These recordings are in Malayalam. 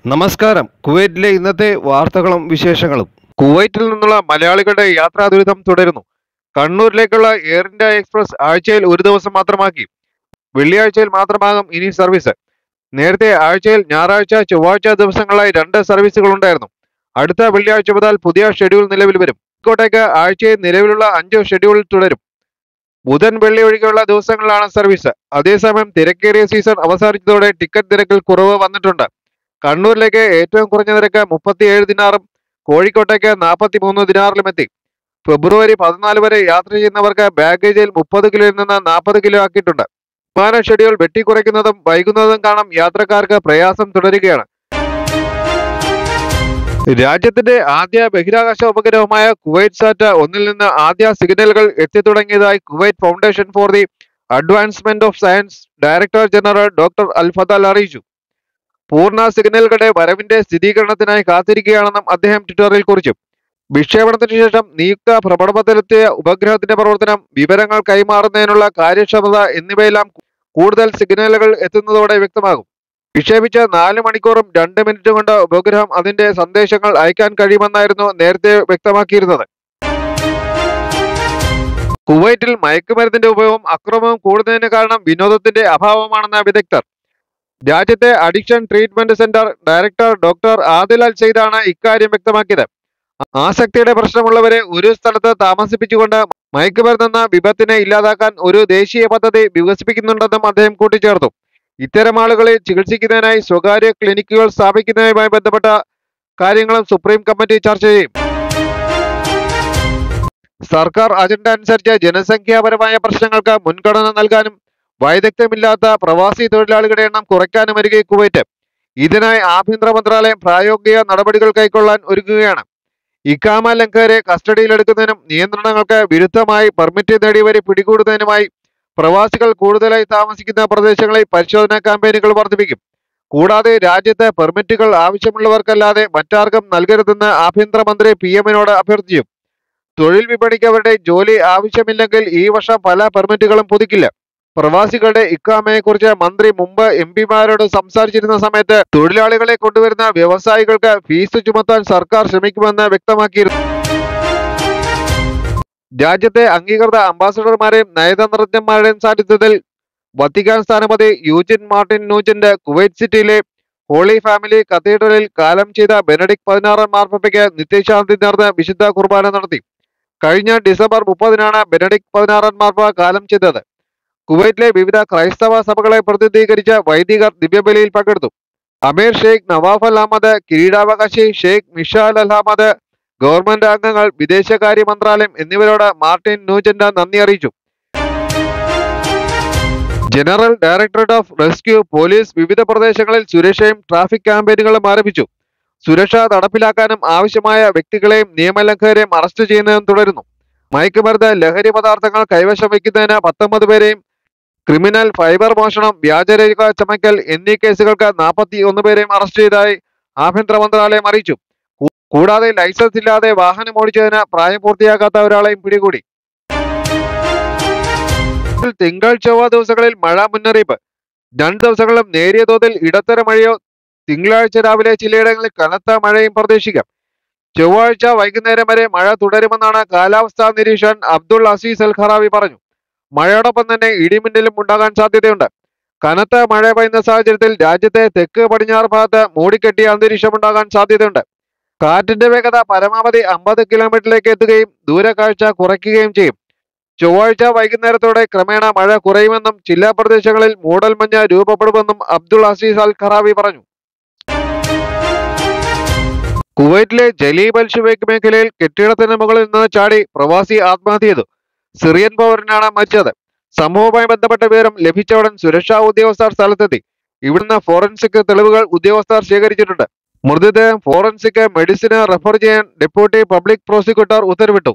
നമസ്കാരം കുവൈറ്റിലെ ഇന്നത്തെ വാർത്തകളും വിശേഷങ്ങളും കുവൈറ്റിൽ നിന്നുള്ള മലയാളികളുടെ യാത്രാ ദുരിതം തുടരുന്നു കണ്ണൂരിലേക്കുള്ള എയർ ഇന്ത്യ എക്സ്പ്രസ് ആഴ്ചയിൽ ഒരു ദിവസം മാത്രമാക്കി വെള്ളിയാഴ്ചയിൽ മാത്രമാകും ഇനി സർവീസ് നേരത്തെ ആഴ്ചയിൽ ഞായറാഴ്ച ചൊവ്വാഴ്ച ദിവസങ്ങളായി രണ്ട് സർവീസുകൾ ഉണ്ടായിരുന്നു അടുത്ത വെള്ളിയാഴ്ച മുതൽ പുതിയ ഷെഡ്യൂൾ നിലവിൽ വരും ഇക്കോട്ടേക്ക് ആഴ്ചയിൽ നിലവിലുള്ള അഞ്ച് ഷെഡ്യൂൾ തുടരും ബുധൻ വെള്ളി ഒഴികെയുള്ള ദിവസങ്ങളിലാണ് സർവീസ് അതേസമയം തിരക്കേറിയ സീസൺ അവസാനിച്ചതോടെ ടിക്കറ്റ് നിരക്കിൽ കുറവ് വന്നിട്ടുണ്ട് കണ്ണൂരിലേക്ക് ഏറ്റവും കുറഞ്ഞ നിരക്ക് മുപ്പത്തിയേഴ് ദിനാറും കോഴിക്കോട്ടേക്ക് നാൽപ്പത്തി മൂന്ന് ദിനാറിലും എത്തി ഫെബ്രുവരി പതിനാല് വരെ യാത്ര ചെയ്യുന്നവർക്ക് ബാഗേജിൽ മുപ്പത് കിലോയിൽ നിന്ന് നാൽപ്പത് കിലോ ആക്കിയിട്ടുണ്ട് വിമാന ഷെഡ്യൂൾ വെട്ടിക്കുറയ്ക്കുന്നതും വൈകുന്നതും കാണാം യാത്രക്കാർക്ക് പ്രയാസം തുടരുകയാണ് രാജ്യത്തിന്റെ ആദ്യ ബഹിരാകാശ ഉപഗ്രഹമായ കുവൈറ്റ് സാറ്റ് ഒന്നിൽ നിന്ന് ആദ്യ സിഗ്നലുകൾ എത്തിത്തുടങ്ങിയതായി Kuwait Foundation for the Advancement of Science director general doctor Alfadhel അറിയിച്ചു പൂർണ്ണ സിഗ്നലുകളുടെ വരവിന്റെ സ്ഥിരീകരണത്തിനായി കാത്തിരിക്കുകയാണെന്നും അദ്ദേഹം ട്വിറ്ററിൽ കുറിച്ചു വിക്ഷേപണത്തിന് ശേഷം നിയുക്ത ഭ്രമണപഥത്തിലെത്തിയ ഉപഗ്രഹത്തിന്റെ പ്രവർത്തനം വിവരങ്ങൾ കൈമാറുന്നതിനുള്ള കാര്യക്ഷമത എന്നിവയെല്ലാം കൂടുതൽ സിഗ്നലുകൾ എത്തുന്നതോടെ വ്യക്തമാകും വിക്ഷേപിച്ച നാല് മണിക്കൂറും രണ്ട് മിനിറ്റ് കൊണ്ട് ഉപഗ്രഹം അതിന്റെ സന്ദേശങ്ങൾ അയക്കാൻ കഴിയുമെന്നായിരുന്നു നേരത്തെ വ്യക്തമാക്കിയിരുന്നത് കുവൈറ്റിൽ മയക്കുമരുന്നിന്റെ ഉപയോഗം അക്രമവും കൂടുന്നതിന് കാരണം വിനോദത്തിന്റെ അഭാവമാണെന്ന് വിദഗ്ധർ രാജ്യത്തെ addiction treatment centre director doctor Adil Al സെയ്ദാണ് ഇക്കാര്യം വ്യക്തമാക്കിയത് ആസക്തിയുടെ പ്രശ്നമുള്ളവരെ ഒരു സ്ഥലത്ത് താമസിപ്പിച്ചുകൊണ്ട് മയക്കുമരുന്നെന്ന വിപത്തിനെ ഇല്ലാതാക്കാൻ ഒരു ദേശീയ പദ്ധതി വികസിപ്പിക്കുന്നുണ്ടെന്നും അദ്ദേഹം കൂട്ടിച്ചേർത്തു ഇത്തരം ആളുകളെ ചികിത്സിക്കുന്നതിനായി സ്വകാര്യ ക്ലിനിക്കുകൾ സ്ഥാപിക്കുന്നതുമായി ബന്ധപ്പെട്ട കാര്യങ്ങളും സുപ്രീം കമ്മിറ്റി ചർച്ച ചെയ്യും സർക്കാർ അജണ്ട അനുസരിച്ച് ജനസംഖ്യാപരമായ പ്രശ്നങ്ങൾക്ക് മുൻഗണന നൽകാനും വൈദഗ്ധ്യമില്ലാത്ത പ്രവാസി തൊഴിലാളികളുടെ എണ്ണം കുറയ്ക്കാനും ഒരുങ്ങി കുവൈറ്റ് ഇതിനായി ആഭ്യന്തര മന്ത്രാലയം പ്രായോഗിക നടപടികൾ കൈക്കൊള്ളാൻ ഒരുങ്ങുകയാണ് ഇക്കാമ ലംഘകരെ കസ്റ്റഡിയിലെടുക്കുന്നതിനും നിയന്ത്രണങ്ങൾക്ക് വിരുദ്ധമായി പെർമിറ്റ് നേടിയവരെ പിടികൂടുന്നതിനുമായി പ്രവാസികൾ കൂടുതലായി താമസിക്കുന്ന പ്രദേശങ്ങളിൽ പരിശോധനാ ക്യാമ്പയിനുകൾ വർദ്ധിപ്പിക്കും കൂടാതെ രാജ്യത്ത് പെർമിറ്റുകൾ ആവശ്യമുള്ളവർക്കല്ലാതെ മറ്റാർക്കും നൽകരുതെന്ന് ആഭ്യന്തരമന്ത്രി പി എമ്മിനോട് അഭ്യർത്ഥിച്ചു തൊഴിൽ വിപണിക്ക് അവരുടെ ജോലി ആവശ്യമില്ലെങ്കിൽ ഈ വർഷം പല പെർമിറ്റുകളും പുതുക്കില്ല പ്രവാസികളുടെ ഇക്കാമയെക്കുറിച്ച് മന്ത്രി മുമ്പ് എം പിമാരോട് സംസാരിച്ചിരുന്ന സമയത്ത് തൊഴിലാളികളെ കൊണ്ടുവരുന്ന വ്യവസായികൾക്ക് ഫീസ് ചുമത്താൻ സർക്കാർ ശ്രമിക്കുമെന്ന് വ്യക്തമാക്കിയിരുന്നു രാജ്യത്തെ അംഗീകൃത അംബാസഡർമാരെയും നയതന്ത്രജ്ഞന്മാരുടെയും സാന്നിധ്യത്തിൽ വത്തിക്കാൻ സ്ഥാനപതി യൂജിൻ മാർട്ടിൻ നൂജിന്റെ കുവൈറ്റ് സിറ്റിയിലെ ഹോളി ഫാമിലി കത്തീഡ്രലിൽ കാലം ചെയ്ത ബെനഡിക് പതിനാറാം മാർപ്പയ്ക്ക് നിത്യശാന്തി നേർന്ന് വിശുദ്ധ കുർബാന നടത്തി കഴിഞ്ഞ ഡിസംബർ മുപ്പതിനാണ് ബെനഡിക് പതിനാറാം മാർപ്പ കാലം ചെയ്തത് കുവൈറ്റിലെ വിവിധ ക്രൈസ്തവ സഭകളെ പ്രതിനിധീകരിച്ച വൈദികർ ദിവ്യബലിയിൽ പങ്കെടുത്തു അമീർ ഷെയ്ഖ് നവാഫ് അൽ അഹമ്മദ് കിരീടാവകാശി ഷെയ്ഖ് മിഷാൽ അൽ അഹമ്മദ് ഗവൺമെന്റ് അംഗങ്ങൾ വിദേശകാര്യ മന്ത്രാലയം എന്നിവരോട് മാർട്ടിൻ നൂജന്റ് നന്ദി അറിയിച്ചു General Directorate of Rescue Police വിവിധ പ്രദേശങ്ങളിൽ സുരക്ഷയും ട്രാഫിക് ക്യാമ്പയിനുകളും ആരംഭിച്ചു സുരക്ഷ നടപ്പിലാക്കാനും ആവശ്യമായ വ്യക്തികളെയും നിയമലംഘകരെയും അറസ്റ്റ് ചെയ്യുന്നതും തുടരുന്നു മയക്കുമരുന്ന് ലഹരി പദാർത്ഥങ്ങൾ കൈവശം വയ്ക്കുന്നതിന് പത്തൊമ്പത് പേരെയും ക്രിമിനൽ ഫൈബർ മോഷണം വ്യാജരേഖ ചമയ്ക്കൽ എന്നീ കേസുകൾക്ക് നാൽപ്പത്തി ഒന്ന് പേരെയും അറസ്റ്റ് ചെയ്തതായി ആഭ്യന്തര മന്ത്രാലയം അറിയിച്ചു കൂ- കൂടാതെ ലൈസൻസ് ഇല്ലാതെ വാഹനം ഓടിച്ചതിന് പ്രായം പൂർത്തിയാക്കാത്ത ഒരാളെയും പിടികൂടി തിങ്കൾ ചൊവ്വ ദിവസങ്ങളിൽ മഴ മുന്നറിയിപ്പ് രണ്ട് ദിവസങ്ങളിലും നേരിയ തോതിൽ ഇടത്തരം മഴയോ തിങ്കളാഴ്ച രാവിലെ ചിലയിടങ്ങളിൽ കനത്ത മഴയും പ്രതീക്ഷിക്കാം ചൊവ്വാഴ്ച വൈകുന്നേരം വരെ മഴ തുടരുമെന്നാണ് കാലാവസ്ഥാ നിരീക്ഷകൻ അബ്ദുൾ അസീസ് അൽ ഖറാവി പറഞ്ഞു മഴയോടൊപ്പം തന്നെ ഇടിമിന്നലും ഉണ്ടാകാൻ സാധ്യതയുണ്ട് കനത്ത മഴ പെയ്യുന്ന സാഹചര്യത്തിൽ രാജ്യത്തെ തെക്ക് പടിഞ്ഞാറ് ഭാഗത്ത് മൂടിക്കെട്ടിയ അന്തരീക്ഷം ഉണ്ടാകാൻ സാധ്യതയുണ്ട് കാറ്റിന്റെ വേഗത പരമാവധി അമ്പത് കിലോമീറ്ററിലേക്ക് എത്തുകയും ദൂരക്കാഴ്ച കുറയ്ക്കുകയും ചെയ്യും ചൊവ്വാഴ്ച വൈകുന്നേരത്തോടെ ക്രമേണ മഴ കുറയുമെന്നും ചില പ്രദേശങ്ങളിൽ മൂടൽമഞ്ഞ് രൂപപ്പെടുമെന്നും അബ്ദുൾ അസീസ് അൽ ഖറാവി പറഞ്ഞു കുവൈറ്റിലെ ജലീബ് അൽ ഷുവൈക്ക് മേഖലയിൽ കെട്ടിടത്തിന് മുകളിൽ നിന്ന് ചാടി പ്രവാസി ആത്മഹത്യ ചെയ്തു സിറിയൻ പൗരനാണ് മരിച്ചത് സംഭവവുമായി ബന്ധപ്പെട്ട വിവരം ലഭിച്ച ഉടൻ സുരക്ഷാ ഉദ്യോഗസ്ഥർ സ്ഥലത്തെത്തി ഇവിടുന്ന് ഫോറൻസിക് തെളിവുകൾ ഉദ്യോഗസ്ഥർ ശേഖരിച്ചിട്ടുണ്ട് മൃതദേഹം ഫോറൻസിക് മെഡിസിന് റെഫർ ചെയ്യാൻ ഡെപ്യൂട്ടി പബ്ലിക് പ്രോസിക്യൂട്ടർ ഉത്തരവിട്ടു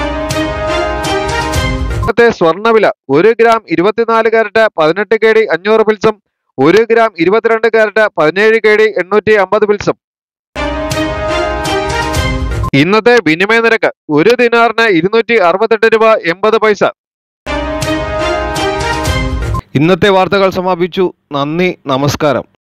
ഇന്നത്തെ സ്വർണ്ണവില ഒരു ഗ്രാം ഇരുപത്തിനാല് കാരറ്റ് പതിനെട്ട് കെ ഡി അഞ്ഞൂറ് പിൽസും ഒരു ഗ്രാം ഇരുപത്തിരണ്ട് കാരറ്റ് പതിനേഴ് കെ ഡി എണ്ണൂറ്റി അമ്പത് പിൽസും ഇന്നത്തെ വിനിമയ നിരക്ക് ഒരു ദിനാറിന് ഇരുന്നൂറ്റി അറുപത്തെട്ട് രൂപ എൺപത് പൈസ ഇന്നത്തെ വാർത്തകൾ സമാപിച്ചു നന്ദി നമസ്കാരം